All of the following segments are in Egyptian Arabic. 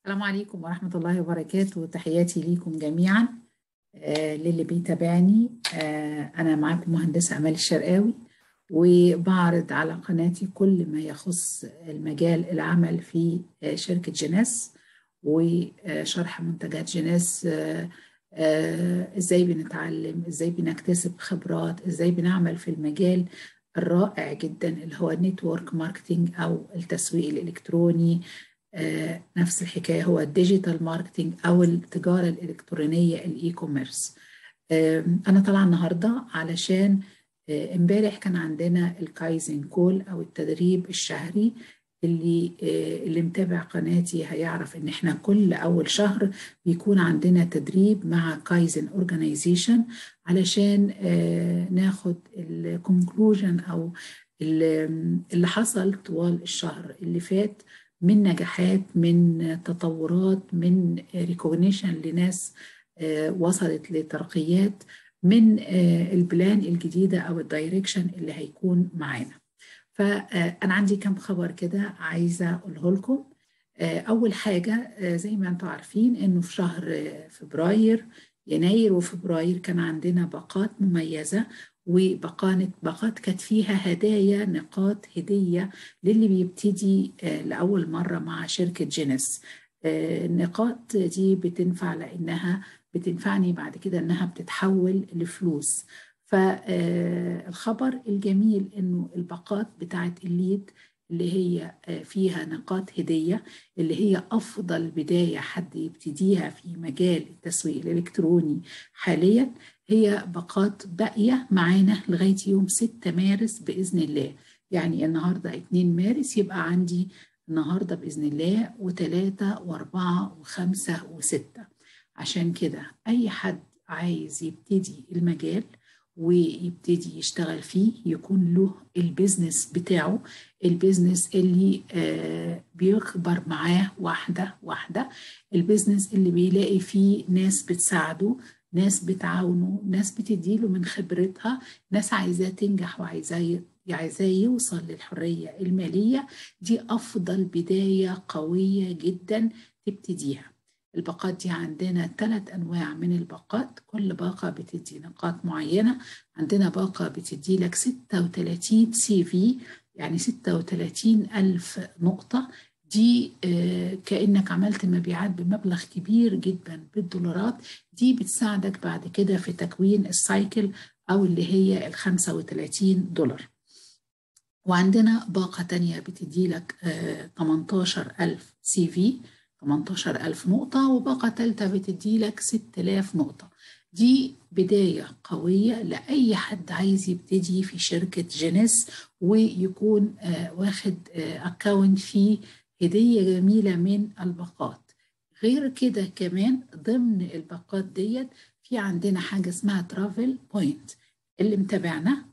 السلام عليكم ورحمة الله وبركاته تحياتي ليكم جميعا آه للي بيتابعني آه أنا معاكم مهندسة أمال الشرقاوي وبعرض على قناتي كل ما يخص المجال العمل في آه شركة جناس وشرح منتجات جناس آه آه ازاي بنتعلم ازاي بنكتسب خبرات ازاي بنعمل في المجال الرائع جدا اللي هو النتورك ماركتينج او التسويق الالكتروني آه نفس الحكايه هو الديجيتال ماركتينج او التجاره الالكترونيه الاي كوميرس آه انا طالعه النهارده علشان امبارح كان عندنا الكايزن كول او التدريب الشهري اللي اللي متابع قناتي هيعرف ان احنا كل اول شهر بيكون عندنا تدريب مع كايزن اورجانيزيشن علشان ناخد الكونكلوجن او اللي حصل طوال الشهر اللي فات من نجاحات من تطورات من ريكوجنيشن لناس وصلت لترقيات من البلان الجديده او الدايركشن اللي هيكون معانا فأنا عندي كم خبر كده عايزة أقوله لكم أول حاجة زي ما أنتم عارفين إنه في شهر فبراير يناير وفبراير كان عندنا باقات مميزة وباقات باقات كانت فيها هدايا نقاط هدية للي بيبتدي لأول مرة مع شركة جينيس النقاط دي بتنفع لأنها بتنفعني بعد كده إنها بتتحول لفلوس فالخبر الجميل انه الباقات بتاعت الليد اللي هي فيها نقاط هدية اللي هي أفضل بداية حد يبتديها في مجال التسويق الإلكتروني حاليا هي باقات باقية معانا لغاية يوم 6 مارس بإذن الله يعني النهاردة 2 مارس يبقى عندي النهاردة بإذن الله وثلاثة وأربعة وخمسة وستة عشان كده أي حد عايز يبتدي المجال ويبتدي يشتغل فيه يكون له البيزنس بتاعه البيزنس اللي آه بيكبر معاه واحدة واحدة البيزنس اللي بيلاقي فيه ناس بتساعده ناس بتعاونه ناس بتديله من خبرتها ناس عايزاه تنجح وعايزاه عايزاه يوصل للحرية المالية دي أفضل بداية قوية جدا تبتديها الباقات دي عندنا ثلاث أنواع من الباقات كل باقة بتدي نقاط معينة عندنا باقة بتدي لك 36 سي في يعني 36 ألف نقطة دي كأنك عملت مبيعات بمبلغ كبير جدا بالدولارات دي بتساعدك بعد كده في تكوين السايكل أو اللي هي ال 35 دولار وعندنا باقة تانية بتدي لك 18 ألف سي في 18000 نقطة وباقة تالتة بتدي لك 6000 نقطة دي بداية قوية لأي حد عايز يبتدي في شركة جينيس ويكون آه واخد أكاونت آه فيه هدية جميلة من الباقات غير كده كمان ضمن الباقات ديت في عندنا حاجة اسمها ترافل بوينت اللي متابعنا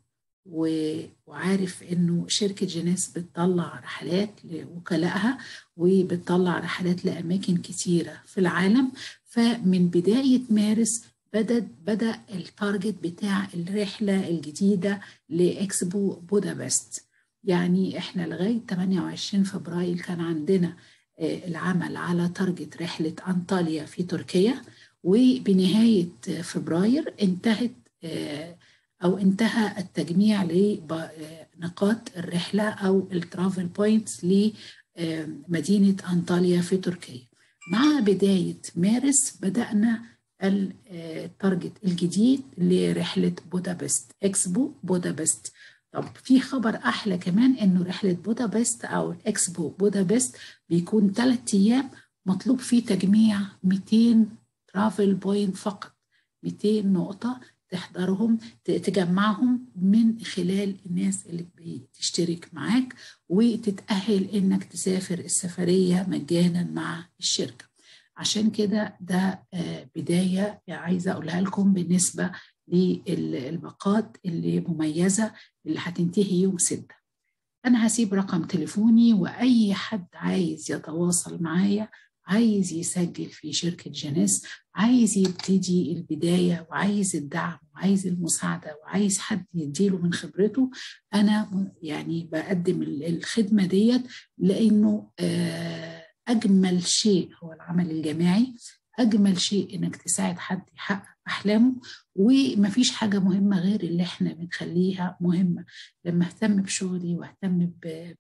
وعارف انه شركه جينيس بتطلع رحلات لوكلائها وبتطلع رحلات لاماكن كتيره في العالم فمن بدايه مارس بدأ بدأ التارجت بتاع الرحلة الجديدة لإكسبو بودابست يعني إحنا لغاية 28 فبراير كان عندنا العمل على تارجت رحلة أنطاليا في تركيا وبنهاية فبراير انتهت او انتهى التجميع لنقاط الرحله او الترافل بوينتس لمدينه انطاليا في تركيا مع بدايه مارس بدانا التارجت الجديد لرحله بودابست اكسبو بودابست طب في خبر احلى كمان انه رحله بودابست او الاكسبو بودابست بيكون ثلاث ايام مطلوب فيه تجميع 200 ترافل بوينت فقط 200 نقطه تحضرهم تجمعهم من خلال الناس اللي بتشترك معاك وتتأهل انك تسافر السفرية مجانا مع الشركة عشان كده ده بداية عايزة أقولها لكم بالنسبة للباقات اللي مميزة اللي هتنتهي يوم ستة أنا هسيب رقم تليفوني وأي حد عايز يتواصل معايا عايز يسجل في شركة جنس عايز يبتدي البداية وعايز الدعم وعايز المساعدة وعايز حد يديله من خبرته أنا يعني بقدم الخدمة ديت لأنه اجمل شيء هو العمل الجماعي اجمل شيء انك تساعد حد يحقق احلامه ومفيش حاجه مهمه غير اللي احنا بنخليها مهمه لما اهتم بشغلي واهتم ب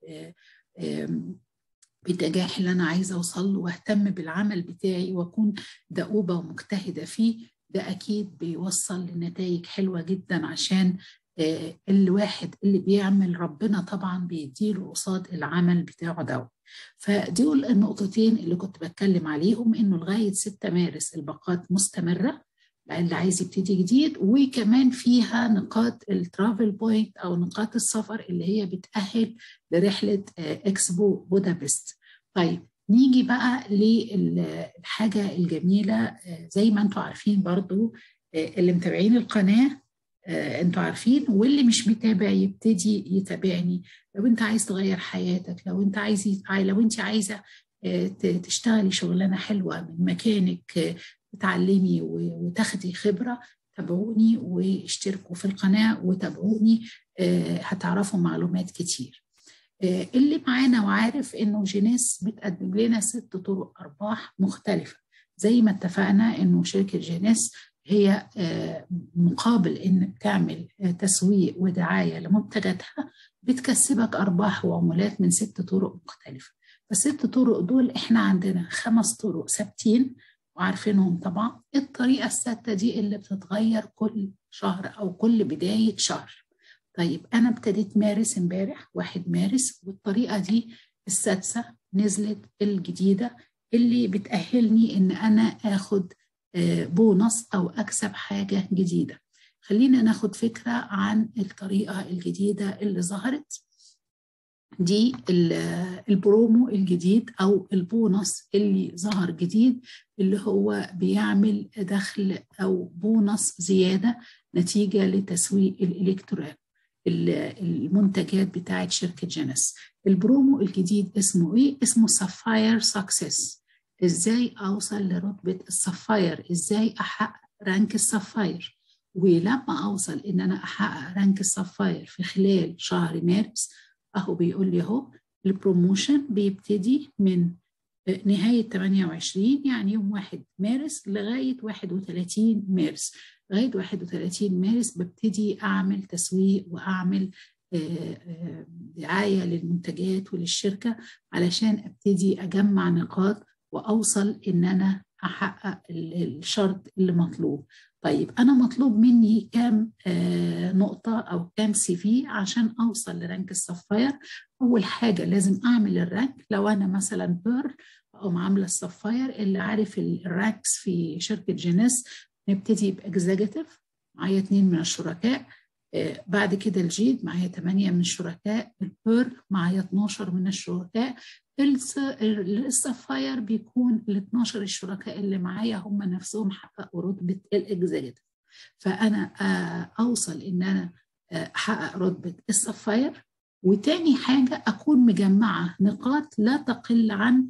بالنجاح اللي انا عايزه اوصل له واهتم بالعمل بتاعي واكون دؤوبه ومجتهده فيه ده اكيد بيوصل لنتائج حلوه جدا عشان الواحد اللي بيعمل ربنا طبعا بيديله قصاد العمل بتاعه ده فدول النقطتين اللي كنت بتكلم عليهم انه لغايه 6 مارس الباقات مستمره اللي عايز يبتدي جديد وكمان فيها نقاط الترافل بوينت او نقاط السفر اللي هي بتأهل لرحله اكسبو بودابست. طيب نيجي بقى للحاجه الجميله زي ما انتم عارفين برضو اللي متابعين القناه انتوا عارفين واللي مش متابع يبتدي يتابعني لو انت عايز تغير حياتك لو انت عايز لو انت عايزه تشتغلي شغلانه حلوه من مكانك تتعلمي وتاخدي خبره تابعوني واشتركوا في القناه وتابعوني هتعرفوا معلومات كتير اللي معانا وعارف انه جينيس بتقدم لنا ست طرق ارباح مختلفه زي ما اتفقنا انه شركه جينيس هي مقابل انك تعمل تسويق ودعايه لمنتجاتها بتكسبك ارباح وعمولات من ست طرق مختلفه فالست طرق دول احنا عندنا خمس طرق ثابتين وعارفينهم طبعا الطريقه السادسه دي اللي بتتغير كل شهر او كل بدايه شهر طيب انا ابتديت مارس امبارح واحد مارس والطريقه دي السادسه نزلت الجديده اللي بتاهلني ان انا اخد بونص او اكسب حاجه جديده خلينا ناخد فكره عن الطريقه الجديده اللي ظهرت دي البرومو الجديد او البونص اللي ظهر جديد اللي هو بيعمل دخل او بونص زياده نتيجه لتسويق الالكتروني المنتجات بتاعه شركه جينيس البرومو الجديد اسمه ايه اسمه سافاير سكسس ازاي اوصل لرتبه السفاير ازاي احقق رانك السفاير ولما اوصل ان انا احقق رانك السفاير في خلال شهر مارس اهو بيقول لي اهو البروموشن بيبتدي من نهاية 28 يعني يوم 1 مارس لغاية 31 مارس لغاية 31 مارس ببتدي أعمل تسويق وأعمل دعاية للمنتجات وللشركة علشان أبتدي أجمع نقاط واوصل ان انا احقق الشرط اللي مطلوب طيب انا مطلوب مني كام آه نقطه او كام سي في عشان اوصل لرانك السفاير اول حاجه لازم اعمل الرانك لو انا مثلا بير او عامله السفاير اللي عارف الرانكس في شركه جينيس نبتدي باكزيكتيف معايا اتنين من الشركاء آه بعد كده الجيد معايا 8 من الشركاء البير معايا 12 من الشركاء السفاير بيكون ال 12 الشركاء اللي معايا هم نفسهم حققوا رتبه الاكزيكتيف فانا اوصل ان انا احقق رتبه السفاير وتاني حاجه اكون مجمعه نقاط لا تقل عن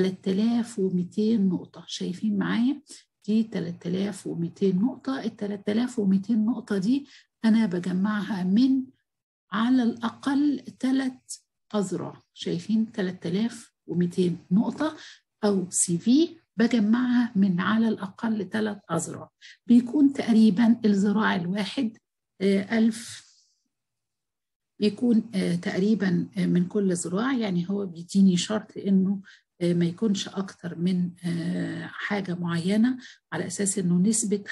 3200 نقطه شايفين معايا دي 3200 نقطه ال 3200 نقطه دي انا بجمعها من على الاقل ثلاث أذرع شايفين 3200 نقطة أو سي في بجمعها من على الأقل ثلاث أذرع بيكون تقريبا الذراع الواحد ألف بيكون تقريبا من كل ذراع يعني هو بيديني شرط إنه ما يكونش أكتر من حاجة معينة على أساس إنه نسبة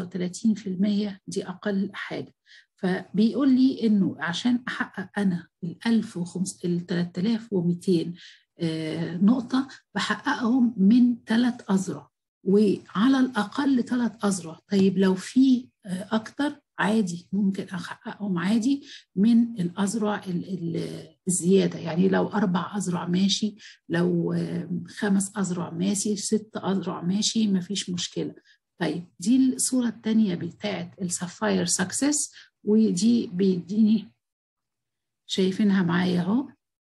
35% دي أقل حاجة فبيقول لي انه عشان احقق انا ال 1005 ال 3200 آه نقطه بحققهم من ثلاث اذرع وعلى الاقل ثلاث اذرع طيب لو في آه اكتر عادي ممكن احققهم عادي من الاذرع الزياده يعني لو اربع اذرع ماشي لو آه خمس اذرع ماشي ست اذرع ماشي مفيش مشكله طيب دي الصوره الثانيه بتاعت السفاير سكسس ودي بيديني شايفينها معايا اهو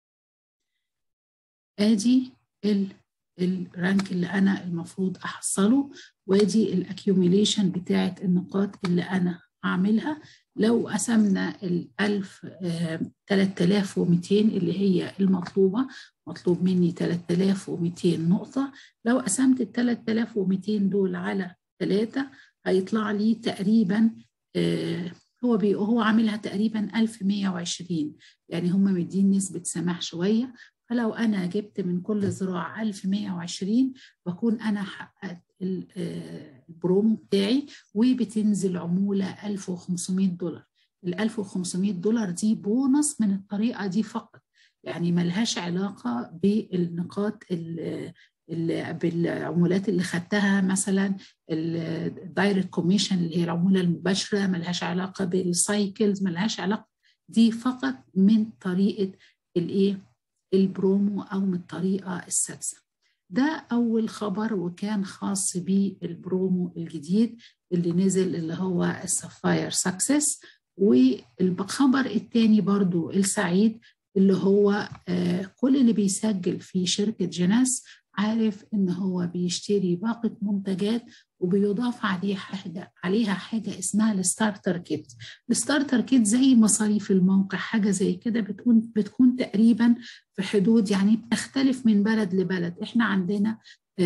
ادي ال الرانك اللي انا المفروض احصله وادي الاكيوميليشن بتاعت النقاط اللي انا اعملها لو قسمنا ال 1000 3200 اللي هي المطلوبة مطلوب مني 3200 نقطة لو قسمت ال 3200 دول على 3 هيطلع لي تقريبا هو بي هو عاملها تقريبا 1120 يعني هم مدين نسبة سماح شوية فلو أنا جبت من كل ذراع 1120 بكون أنا حققت البرومو بتاعي وبتنزل عمولة 1500 دولار ال 1500 دولار دي بونص من الطريقة دي فقط يعني ملهاش علاقة بالنقاط بالعمولات اللي خدتها مثلا الدايركت كوميشن اللي هي العموله المباشره ملهاش علاقه بالسايكلز ملهاش علاقه دي فقط من طريقه الايه البرومو او من الطريقه السادسه ده اول خبر وكان خاص بالبرومو الجديد اللي نزل اللي هو السفاير سكسس والخبر الثاني برضو السعيد اللي هو كل اللي بيسجل في شركة جناس عارف ان هو بيشتري باقة منتجات وبيضاف عليه حاجة عليها حاجة اسمها الستارتر كيت الستارتر كيت زي مصاريف الموقع حاجة زي كده بتكون بتكون تقريبا في حدود يعني بتختلف من بلد لبلد احنا عندنا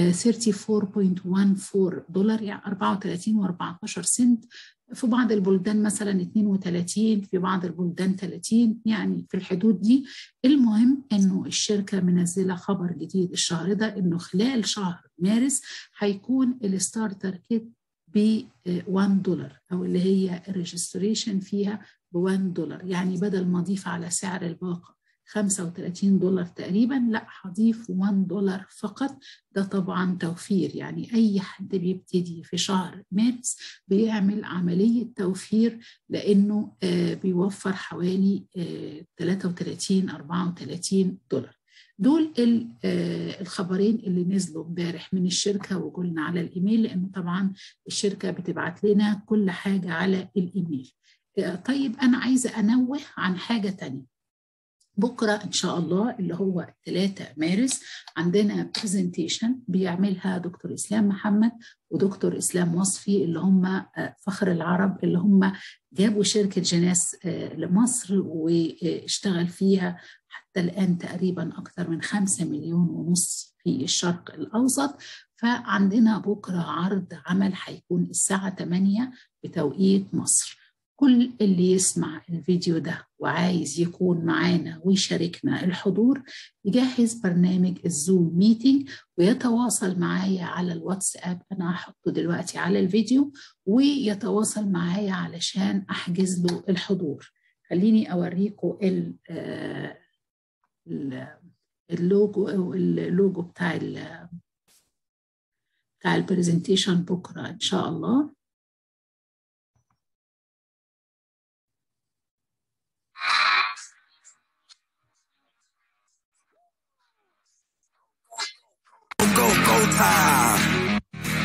34.14 دولار يعني 34 و14 سنت في بعض البلدان مثلا 32 في بعض البلدان 30 يعني في الحدود دي المهم انه الشركه منزله خبر جديد الشهر ده انه خلال شهر مارس هيكون الستارتر كيت ب 1 دولار او اللي هي الريجستريشن فيها ب 1 دولار يعني بدل ما اضيف على سعر الباقه 35 دولار تقريبا لا هضيف 1 دولار فقط ده طبعا توفير يعني اي حد بيبتدي في شهر مارس بيعمل عمليه توفير لانه بيوفر حوالي 33 34 دولار دول الخبرين اللي نزلوا امبارح من الشركه وقلنا على الايميل لانه طبعا الشركه بتبعت لنا كل حاجه على الايميل طيب انا عايزه انوه عن حاجه تانية بكره ان شاء الله اللي هو 3 مارس عندنا برزنتيشن بيعملها دكتور اسلام محمد ودكتور اسلام وصفي اللي هم فخر العرب اللي هم جابوا شركه جناس لمصر واشتغل فيها حتى الان تقريبا اكثر من 5 مليون ونص في الشرق الاوسط فعندنا بكره عرض عمل هيكون الساعه 8 بتوقيت مصر كل اللي يسمع الفيديو ده وعايز يكون معانا ويشاركنا الحضور يجهز برنامج الزوم ميتنج ويتواصل معايا على الواتساب انا هحطه دلوقتي على الفيديو ويتواصل معايا علشان احجز له الحضور خليني اوريكم اللوجو اللوجو بتاع بتاع البرزنتيشن بكره ان شاء الله go, go time.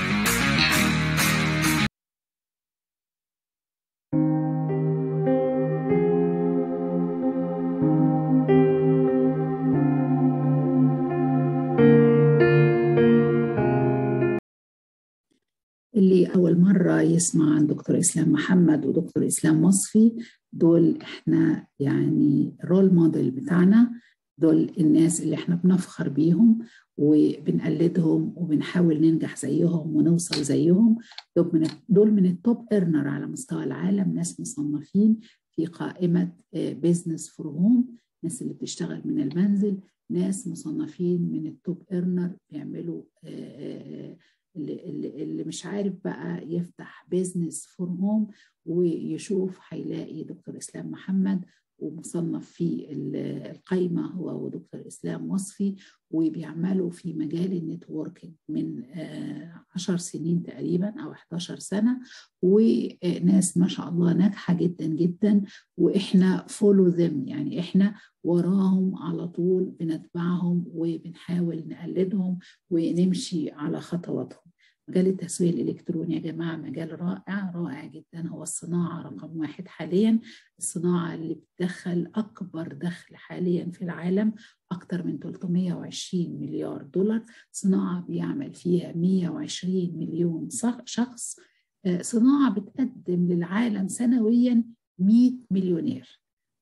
اللي أول مرة يسمع عن دكتور إسلام محمد ودكتور إسلام وصفي دول إحنا يعني رول موديل بتاعنا دول الناس اللي احنا بنفخر بيهم وبنقلدهم وبنحاول ننجح زيهم ونوصل زيهم دول من دول من التوب ايرنر على مستوى العالم ناس مصنفين في قائمة بيزنس فور هوم ناس اللي بتشتغل من المنزل ناس مصنفين من التوب ايرنر بيعملوا اللي, اللي مش عارف بقى يفتح بيزنس فور هوم ويشوف هيلاقي دكتور اسلام محمد ومصنف في القايمة هو ودكتور إسلام وصفي وبيعملوا في مجال النتوركينج من عشر سنين تقريبا أو 11 سنة وناس ما شاء الله ناجحة جدا جدا وإحنا فولو ذم يعني إحنا وراهم على طول بنتبعهم وبنحاول نقلدهم ونمشي على خطواتهم مجال التسويق الإلكتروني يا جماعة مجال رائع رائع جدا هو الصناعة رقم واحد حاليا الصناعة اللي بتدخل أكبر دخل حاليا في العالم أكثر من 320 مليار دولار صناعة بيعمل فيها 120 مليون شخص صناعة بتقدم للعالم سنويا 100 مليونير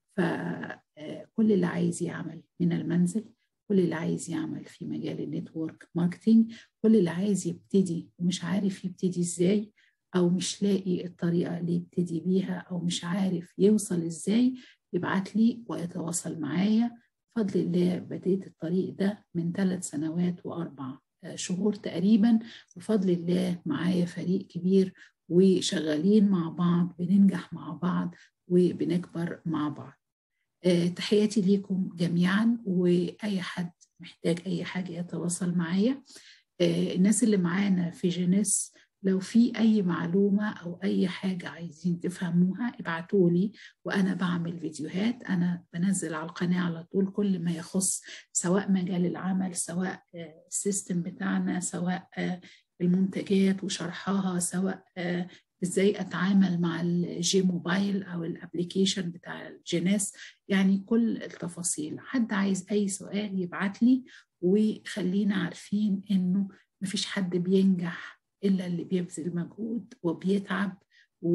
فكل اللي عايز يعمل من المنزل كل اللي عايز يعمل في مجال النتورك ماركتينج كل اللي عايز يبتدي ومش عارف يبتدي ازاي او مش لاقي الطريقه اللي يبتدي بيها او مش عارف يوصل ازاي يبعت لي ويتواصل معايا بفضل الله بديت الطريق ده من ثلاث سنوات واربع شهور تقريبا بفضل الله معايا فريق كبير وشغالين مع بعض بننجح مع بعض وبنكبر مع بعض تحياتي ليكم جميعا واي حد محتاج اي حاجه يتواصل معايا الناس اللي معانا في جينيس لو في اي معلومه او اي حاجه عايزين تفهموها ابعتوا لي وانا بعمل فيديوهات انا بنزل على القناه على طول كل ما يخص سواء مجال العمل سواء السيستم بتاعنا سواء المنتجات وشرحها سواء ازاي اتعامل مع الجي موبايل او الابلكيشن بتاع الجينيس يعني كل التفاصيل حد عايز اي سؤال يبعت لي وخلينا عارفين انه مفيش حد بينجح الا اللي بيبذل مجهود وبيتعب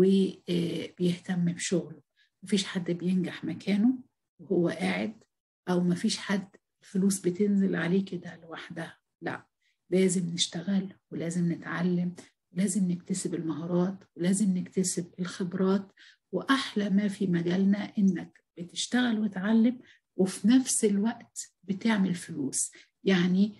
وبيهتم بشغله مفيش حد بينجح مكانه وهو قاعد او مفيش حد الفلوس بتنزل عليه كده لوحدها لا لازم نشتغل ولازم نتعلم ولازم نكتسب المهارات ولازم نكتسب الخبرات واحلى ما في مجالنا انك بتشتغل وتعلم وفي نفس الوقت بتعمل فلوس يعني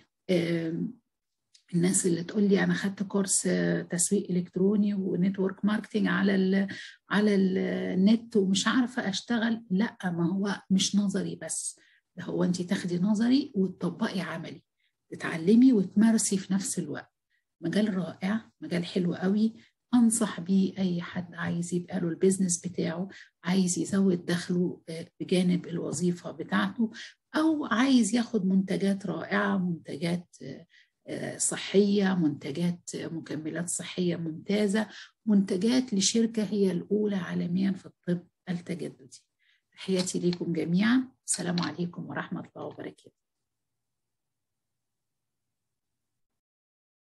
الناس اللي تقول لي انا خدت كورس تسويق الكتروني ونتورك ماركتنج على ال على النت ومش عارفه اشتغل لا ما هو مش نظري بس ده هو انت تاخدي نظري وتطبقي عملي تتعلمي وتمارسي في نفس الوقت مجال رائع مجال حلو قوي انصح بيه اي حد عايز يبقى له البيزنس بتاعه عايز يزود دخله بجانب الوظيفه بتاعته او عايز ياخد منتجات رائعه منتجات صحيه منتجات مكملات صحيه ممتازه منتجات لشركه هي الاولى عالميا في الطب التجددي تحياتي ليكم جميعا السلام عليكم ورحمه الله وبركاته